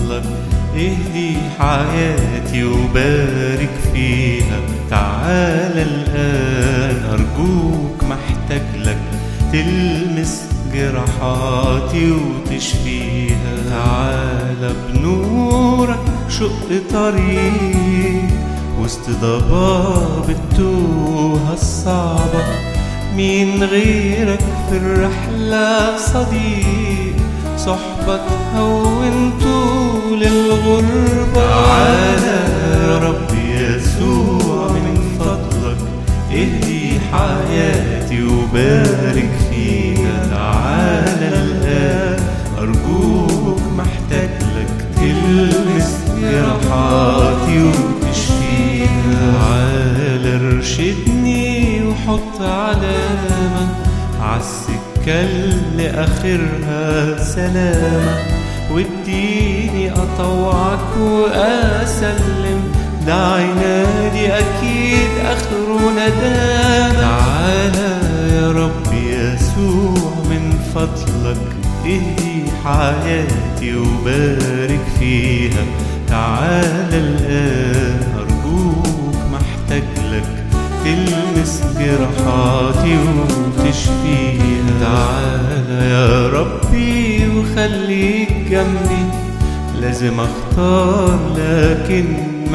فضلك اهدي حياتي وبارك فيها تعال الآن أرجوك محتاج لك تلمس جراحاتي وتشفيها تعال بنورك شق طريق وسط ضباب التوهة الصعبة مين غيرك في الرحلة صديق صحبة هون طول الغربة تعالى يا رب يسوع من فضلك اهدي حياتي وبارك فيها تعالى الآن أرجوك محتاج لك تلمس جراحاتي وتشفيها تعالى ارشدني وحط علامة عالسكة اللي آخرها سلامة واديني أطوعك وأسلم ده عنادي أكيد آخره ندامة تعالى يا رب يسوع من فضلك اهدي حياتي وبارك فيها تعالى الآن أرجوك محتاج لك تلمس جراحاتي وتشفيها تعالى يا ربي وخليك جنبي لازم اختار لكن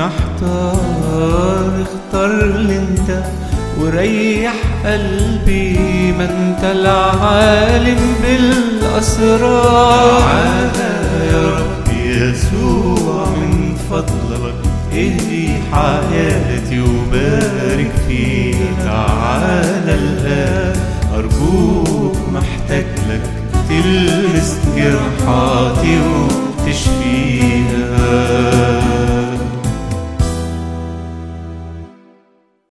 محتار اختار لي انت وريح قلبي ما انت العالم بالاسرار تعالى يا رب يسوع من فضلك اهدي حياتي وبارك فيها تعالى الآن أرجوك محتاج لك تلمس جرحاتي